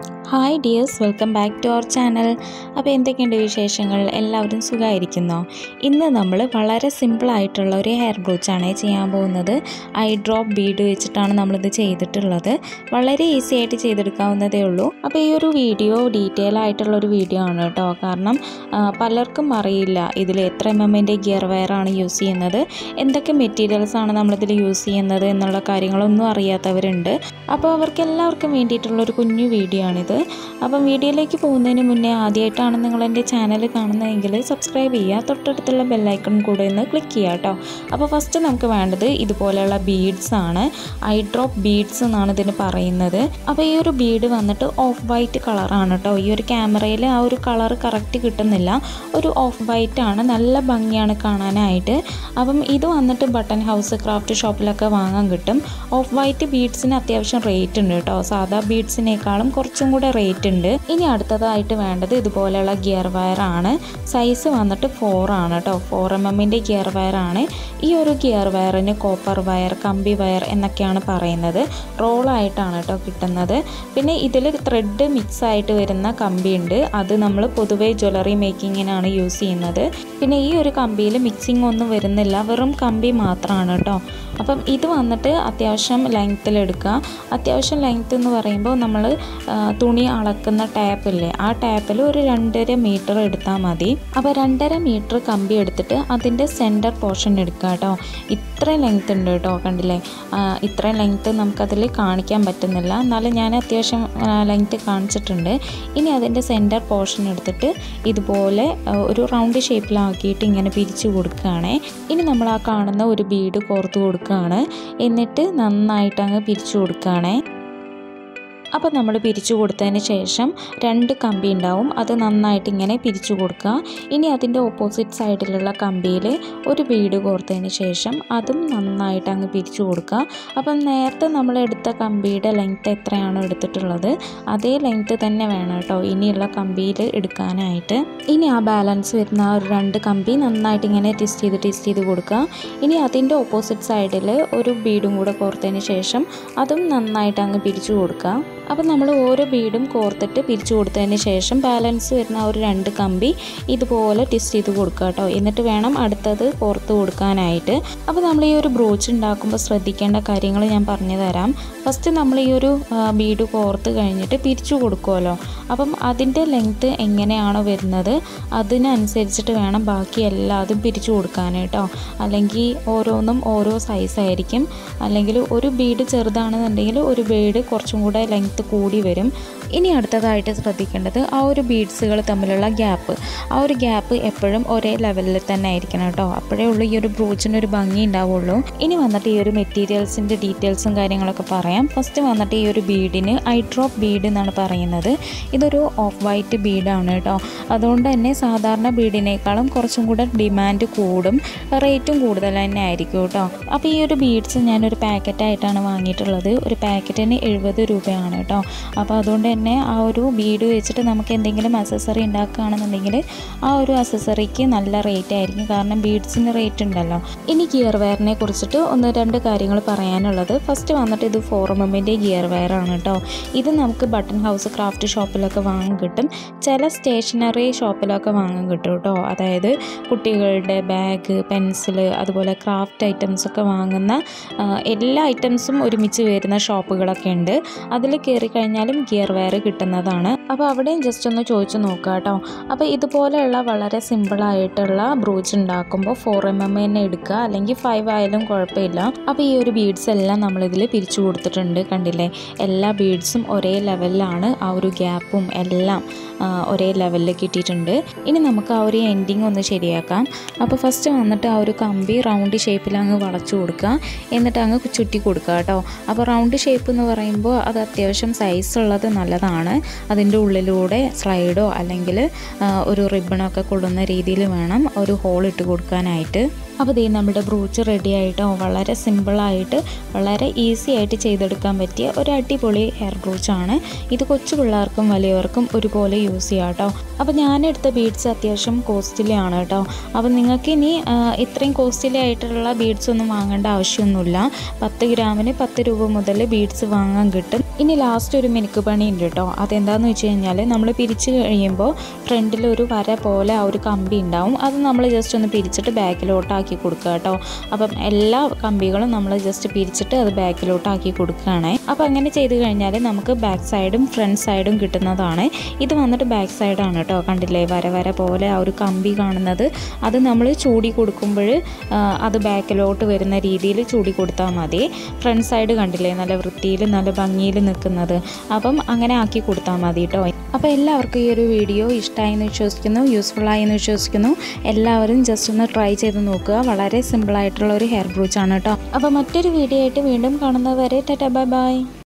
hi dears welcome back to our channel അപ്പോൾ എന്തൊക്കെയുണ്ട് വിശേഷങ്ങൾ എല്ലാവരും സുഖമായിരിക്കുന്നോ ഇന്ന് നമ്മൾ വളരെ സിമ്പിളായിട്ടുള്ള ഒരു ഹെയർ ബ്രോച്ചാണ് ചെയ്യാൻ പോകുന്നത് ഐ ഡ്രോപ്പ് ബീഡ് വെച്ചിട്ടാണ് നമ്മളിത് ചെയ്തിട്ടുള്ളത് വളരെ ഈസി ആയിട്ട് ചെയ്തെടുക്കാവുന്നതേ ഉള്ളൂ അപ്പോൾ ഈ ഒരു വീഡിയോ ഡീറ്റെയിൽ ആയിട്ടുള്ള ഒരു വീഡിയോ ആണ് കേട്ടോ കാരണം ആ, പലർക്കും അറിയില്ല ഇതിൽ എത്ര എം എമ്മിൻ്റെ ഗിയർ വയറാണ് യൂസ് ചെയ്യുന്നത് എന്തൊക്കെ മെറ്റീരിയൽസ് ആണ് നമ്മളിതിൽ യൂസ് ചെയ്യുന്നത് എന്നുള്ള കാര്യങ്ങളൊന്നും അറിയാത്തവരുണ്ട് അപ്പോൾ അവർക്ക് എല്ലാവർക്കും വേണ്ടിയിട്ടുള്ള ഒരു കുഞ്ഞു വീഡിയോ ആണിത് അപ്പം വീഡിയോയിലേക്ക് പോകുന്നതിന് മുന്നേ ആദ്യമായിട്ടാണ് നിങ്ങൾ എൻ്റെ ചാനൽ കാണുന്നതെങ്കിൽ സബ്സ്ക്രൈബ് ചെയ്യുക തൊട്ടടുത്തുള്ള ബെല്ലൈക്കൺ കൂടെ ഒന്ന് ക്ലിക്ക് ചെയ്യുക കേട്ടോ അപ്പോൾ ഫസ്റ്റ് നമുക്ക് വേണ്ടത് ഇതുപോലെയുള്ള ബീഡ്സ് ആണ് ഐ ഡ്രോപ്പ് ബീഡ്സ് എന്നാണ് ഇതിന് പറയുന്നത് അപ്പോൾ ഈ ഒരു ബീഡ് വന്നിട്ട് ഓഫ് വൈറ്റ് കളറാണ് കേട്ടോ ഈ ഒരു ക്യാമറയിൽ ആ ഒരു കളർ കറക്റ്റ് കിട്ടുന്നില്ല ഒരു ഓഫ് വൈറ്റ് ആണ് നല്ല ഭംഗിയാണ് കാണാനായിട്ട് അപ്പം ഇത് വന്നിട്ട് ബട്ടൺ ഹൗസ് ക്രാഫ്റ്റ് ഷോപ്പിലൊക്കെ വാങ്ങാൻ കിട്ടും ഓഫ് വൈറ്റ് ബീഡ്സിന് അത്യാവശ്യം റേറ്റ് ഉണ്ട് കേട്ടോ സാധാ ബീഡ്സിനേക്കാളും കുറച്ചും കൂടെ റേറ്റ് ഉണ്ട് ഇനി അടുത്തതായിട്ട് വേണ്ടത് ഇതുപോലെയുള്ള ഗിയർ വയർ ആണ് സൈസ് വന്നിട്ട് ഫോർ ആണ് കേട്ടോ ഫോർ എം എമ്മിൻ്റെ ഗിയർ വയർ ആണ് ഈ ഒരു ഗിയർ വയറിന് കോപ്പർ വയർ കമ്പി വയർ എന്നൊക്കെയാണ് പറയുന്നത് റോളായിട്ടാണ് കേട്ടോ കിട്ടുന്നത് പിന്നെ ഇതിൽ ത്രെഡ് മിക്സ് ആയിട്ട് വരുന്ന കമ്പി ഉണ്ട് അത് നമ്മൾ പൊതുവേ ജ്വല്ലറി മേക്കിങ്ങിനാണ് യൂസ് ചെയ്യുന്നത് പിന്നെ ഈ ഒരു കമ്പിയിൽ മിക്സിംഗ് ഒന്നും വരുന്നില്ല വെറും കമ്പി മാത്രമാണ് കേട്ടോ അപ്പം ഇത് വന്നിട്ട് അത്യാവശ്യം ലെങ്ത്തിൽ എടുക്കുക അത്യാവശ്യം ലെങ്ത്ത് എന്ന് പറയുമ്പോൾ നമ്മൾ ആ, തുണി അളക്കുന്ന ടാപ്പില്ലേ ആ ടാപ്പിൽ ഒരു രണ്ടര മീറ്റർ എടുത്താൽ മതി അപ്പോൾ രണ്ടര മീറ്റർ കമ്പി എടുത്തിട്ട് അതിൻ്റെ സെൻറ്റർ പോർഷൻ എടുക്കുക കേട്ടോ ഇത്രയും ലെങ്ത്ത് ഉണ്ട് കേട്ടോ കണ്ടില്ലേ ആ, ഇത്രയും ലെങ്ത്ത് നമുക്കതിൽ കാണിക്കാൻ പറ്റുന്നില്ല എന്നാലും ഞാൻ അത്യാവശ്യം ലെങ്ത്ത് കാണിച്ചിട്ടുണ്ട് ഇനി അതിൻ്റെ സെൻറ്റർ പോർഷൻ എടുത്തിട്ട് ഇതുപോലെ ആ, ഒരു റൗണ്ട് ഷേപ്പിലാക്കിയിട്ട് ഇങ്ങനെ പിരിച്ചു കൊടുക്കുകയാണേ ഇനി നമ്മൾ ആ കാണുന്ന ഒരു ബീഡ് കോർത്ത് കൊടുക്കുകയാണ് എന്നിട്ട് നന്നായിട്ട് അങ്ങ് പിരിച്ചു കൊടുക്കുകയാണേ അപ്പോൾ നമ്മൾ പിരിച്ചു കൊടുത്തതിന് ശേഷം രണ്ട് കമ്പി ഉണ്ടാവും അത് നന്നായിട്ട് ഇങ്ങനെ പിരിച്ചു കൊടുക്കുക ഇനി അതിൻ്റെ ഓപ്പോസിറ്റ് സൈഡിലുള്ള കമ്പിയിൽ ഒരു ബീഡ് കോർത്തതിന് ശേഷം അതും നന്നായിട്ട് അങ്ങ് പിരിച്ചു കൊടുക്കുക അപ്പം നേരത്തെ നമ്മൾ എടുത്ത കമ്പിയുടെ ലെങ്ത്ത് എത്രയാണോ എടുത്തിട്ടുള്ളത് അതേ ലെങ്ത്ത് തന്നെ വേണം കേട്ടോ ഇനിയുള്ള കമ്പിയിൽ എടുക്കാനായിട്ട് ഇനി ആ ബാലൻസ് വരുന്ന ആ ഒരു രണ്ട് കമ്പി നന്നായിട്ട് ഇങ്ങനെ ടെസ്റ്റ് ചെയ്ത് ടെസ്റ്റ് ചെയ്ത് കൊടുക്കുക ഇനി അതിൻ്റെ ഓപ്പോസിറ്റ് സൈഡിൽ ഒരു ബീഡും കൂടെ കോർത്തതിന് ശേഷം അതും നന്നായിട്ട് അങ്ങ് പിരിച്ചു കൊടുക്കുക അപ്പം നമ്മൾ ഓരോ ബീഡും കോർത്തിട്ട് പിരിച്ചു കൊടുത്തതിന് ശേഷം ബാലൻസ് വരുന്ന ആ ഒരു രണ്ട് കമ്പി ഇതുപോലെ ടെസ്റ്റ് ചെയ്ത് കൊടുക്കുക കേട്ടോ എന്നിട്ട് വേണം അടുത്തത് കോർത്ത് കൊടുക്കാനായിട്ട് അപ്പോൾ നമ്മൾ ഈ ഒരു ബ്രോച്ച് ഉണ്ടാക്കുമ്പോൾ ശ്രദ്ധിക്കേണ്ട കാര്യങ്ങൾ ഞാൻ പറഞ്ഞു തരാം ഫസ്റ്റ് നമ്മൾ ഈ ഒരു ബീഡ് കോർത്ത് കഴിഞ്ഞിട്ട് പിരിച്ചു കൊടുക്കുമല്ലോ അപ്പം അതിൻ്റെ ലെങ്ത്ത് എങ്ങനെയാണോ വരുന്നത് അതിനനുസരിച്ചിട്ട് വേണം ബാക്കി എല്ലാതും പിരിച്ചു കൊടുക്കാൻ കേട്ടോ അല്ലെങ്കിൽ ഓരോന്നും ഓരോ സൈസ് ആയിരിക്കും അല്ലെങ്കിൽ ഒരു ബീഡ് ചെറുതാണെന്നുണ്ടെങ്കിൽ ഒരു ബീഡ് കുറച്ചും കൂടെ ലെങ്ത്ത് കൂടി വരും ഇനി അടുത്തതായിട്ട് ശ്രദ്ധിക്കേണ്ടത് ആ ഒരു ബീഡ്സുകൾ തമ്മിലുള്ള ഗ്യാപ്പ് ആ ഒരു ഗ്യാപ്പ് എപ്പോഴും ഒരേ ലെവലിൽ തന്നെ ആയിരിക്കണം കേട്ടോ അപ്പോഴേ ഉള്ളൂ ഈ ഒരു ബ്രോച്ചിന് ഒരു ഭംഗി ഉണ്ടാവുള്ളൂ ഇനി വന്നിട്ട് ഈ ഒരു മെറ്റീരിയൽസിൻ്റെ ഡീറ്റെയിൽസും കാര്യങ്ങളൊക്കെ പറയാം ഫസ്റ്റ് വന്നിട്ട് ഈ ഒരു ബീഡിന് ഐ ഡ്രോപ്പ് ബീഡ് എന്നാണ് പറയുന്നത് ഇതൊരു ഓഫ് വൈറ്റ് ബീഡാണ് കേട്ടോ അതുകൊണ്ട് തന്നെ സാധാരണ ബീഡിനേക്കാളും കുറച്ചും കൂടെ ഡിമാൻഡ് കൂടും റേറ്റും കൂടുതൽ തന്നെ ആയിരിക്കും കേട്ടോ അപ്പോൾ ഈ ഒരു ബീഡ്സ് ഞാനൊരു പാക്കറ്റായിട്ടാണ് വാങ്ങിയിട്ടുള്ളത് ഒരു പാക്കറ്റിന് എഴുപത് രൂപയാണ് കേട്ടോ അപ്പോൾ അതുകൊണ്ട് തന്നെ ആ ഒരു ബീഡ് വെച്ചിട്ട് നമുക്ക് എന്തെങ്കിലും അസസറി ഉണ്ടാക്കുകയാണെന്നുണ്ടെങ്കിൽ ആ ഒരു അസസറിക്ക് നല്ല റേറ്റ് ആയിരിക്കും കാരണം ബീഡ്സിന് റേറ്റ് ഉണ്ടല്ലോ ഇനി ഗിയർ വയറിനെ കുറിച്ചിട്ട് ഒന്ന് രണ്ട് കാര്യങ്ങൾ പറയാനുള്ളത് ഫസ്റ്റ് വന്നിട്ട് ഇത് ഫോർ എം എമ്മിൻ്റെ ഗിയർ വയറാണ് കേട്ടോ ഇത് നമുക്ക് ബട്ടൺ ഹൗസ് ക്രാഫ്റ്റ് ഷോപ്പിലൊക്കെ വാങ്ങാൻ കിട്ടും ചില സ്റ്റേഷനറി ഷോപ്പിലൊക്കെ വാങ്ങാൻ കിട്ടും കേട്ടോ അതായത് കുട്ടികളുടെ ബാഗ് പെൻസിൽ അതുപോലെ ക്രാഫ്റ്റ് ഐറ്റംസ് ഒക്കെ വാങ്ങുന്ന ആ, എല്ലാ ഐറ്റംസും ഒരുമിച്ച് വരുന്ന ഷോപ്പുകളൊക്കെ ഉണ്ട് അതിൽ കയറി കഴിഞ്ഞാലും ഗിയർ വയർ കിട്ടുന്നതാണ് അപ്പോൾ അവിടെയും ജസ്റ്റ് ഒന്ന് ചോദിച്ചു നോക്കുക കേട്ടോ അപ്പോൾ ഇതുപോലെയുള്ള വളരെ സിമ്പിളായിട്ടുള്ള ബ്രൂച്ച് ഉണ്ടാക്കുമ്പോൾ ഫോർ എം എം തന്നെ എടുക്കുക അല്ലെങ്കിൽ ഫൈവ് ആയാലും കുഴപ്പമില്ല അപ്പോൾ ഈ ഒരു ബീഡ്സ് എല്ലാം നമ്മളിതിൽ പിരിച്ചു കൊടുത്തിട്ടുണ്ട് കണ്ടില്ലേ എല്ലാ ബീഡ്സും ഒരേ ലെവലിലാണ് ആ ഒരു ഗ്യാപ്പും എല്ലാം ആ, ഒരേ ലെവലിൽ കിട്ടിയിട്ടുണ്ട് ഇനി നമുക്ക് ആ ഒരു എൻഡിങ് ഒന്ന് ശരിയാക്കാം അപ്പോൾ ഫസ്റ്റ് വന്നിട്ട് ആ ഒരു കമ്പി റൗണ്ട് ഷേപ്പിൽ അങ്ങ് വളച്ചു കൊടുക്കുക എന്നിട്ട് അങ്ങ് ചുറ്റി കൊടുക്കുക കേട്ടോ അപ്പോൾ റൗണ്ട് ഷേപ്പ് എന്ന് പറയുമ്പോൾ അത് അത്യാവശ്യം സൈസ് ഉള്ളത് നല്ലതാണ് അതിൻ്റെ ഉള്ളിലൂടെ സ്ലൈഡോ അല്ലെങ്കിൽ ആ, ഒരു റിബണൊക്കെ കൊള്ളുന്ന രീതിയിൽ വേണം ഒരു ഹോൾ ഇട്ട് കൊടുക്കാനായിട്ട് അപ്പോൾ ദേ നമ്മുടെ ബ്രൂച്ച് റെഡി ആയിട്ടോ വളരെ സിമ്പിളായിട്ട് വളരെ ഈസി ആയിട്ട് ചെയ്തെടുക്കാൻ പറ്റിയ ഒരു അടിപൊളി ഹെയർ ബ്രൂച്ചാണ് ഇത് കൊച്ചു പിള്ളേർക്കും വലിയവർക്കും ഒരുപോലെ യൂസ് ചെയ്യാം കേട്ടോ അപ്പോൾ ഞാനെടുത്ത ബീഡ്സ് അത്യാവശ്യം കോസ്റ്റ്ലി ആണ് കേട്ടോ അപ്പോൾ നിങ്ങൾക്ക് ഇനി ആ, ഇത്രയും കോസ്റ്റ്ലി ആയിട്ടുള്ള ബീഡ്സ് ഒന്നും വാങ്ങേണ്ട ആവശ്യമൊന്നുമില്ല പത്ത് ഗ്രാമിന് പത്ത് രൂപ മുതൽ ബീഡ്സ് വാങ്ങാൻ കിട്ടും ഇനി ലാസ്റ്റ് ഒരു മിനുക്ക് പണി ഉണ്ട് കേട്ടോ അതെന്താണെന്ന് വെച്ച് കഴിഞ്ഞാൽ നമ്മൾ പിരിച്ച് കഴിയുമ്പോൾ ഫ്രണ്ടിൽ ഒരു വര പോലെ ആ ഒരു കമ്പി ഉണ്ടാവും അത് നമ്മൾ ജസ്റ്റ് ഒന്ന് പിരിച്ചിട്ട് ബാക്കിലോട്ടാക്കി കൊടുക്കുക കേട്ടോ അപ്പം എല്ലാ കമ്പികളും നമ്മൾ ജസ്റ്റ് പിരിച്ചിട്ട് അത് ബാക്കിലോട്ടാക്കി കൊടുക്കുകയാണ് അപ്പോൾ അങ്ങനെ ചെയ്ത് കഴിഞ്ഞാൽ നമുക്ക് ബാക്ക് സൈഡും ഫ്രണ്ട് സൈഡും കിട്ടുന്നതാണ് ഇത് വന്നിട്ട് ബാക്ക് സൈഡാണ് കേട്ടോ കണ്ടില്ലേ വര വര പോലെ ആ ഒരു കമ്പി കാണുന്നത് അത് നമ്മൾ ചൂടി കൊടുക്കുമ്പോൾ അത് ബാക്കിലോട്ട് വരുന്ന രീതിയിൽ ചൂടി കൊടുത്താൽ മതി ഫ്രണ്ട് സൈഡ് കണ്ടില്ലേ നല്ല വൃത്തിയിൽ നല്ല ഭംഗിയിൽ നിൽക്കുന്നത് അപ്പം അങ്ങനെ ആക്കി കൊടുത്താൽ മതി കേട്ടോ അപ്പോൾ എല്ലാവർക്കും ഈ ഒരു വീഡിയോ ഇഷ്ടമായി എന്ന് വിശ്വസിക്കുന്നു യൂസ്ഫുൾ ആയി എന്ന് വിശ്വസിക്കുന്നു എല്ലാവരും ജസ്റ്റ് ഒന്ന് ട്രൈ ചെയ്ത് നോക്കുക വളരെ സിമ്പിളായിട്ടുള്ള ഒരു ഹെയർ ബ്രൂച്ചാണ് കേട്ടോ അപ്പോൾ മറ്റൊരു വീഡിയോ ആയിട്ട് വീണ്ടും കാണുന്നത് വരെ ടാറ്റ ബൈ ബൈ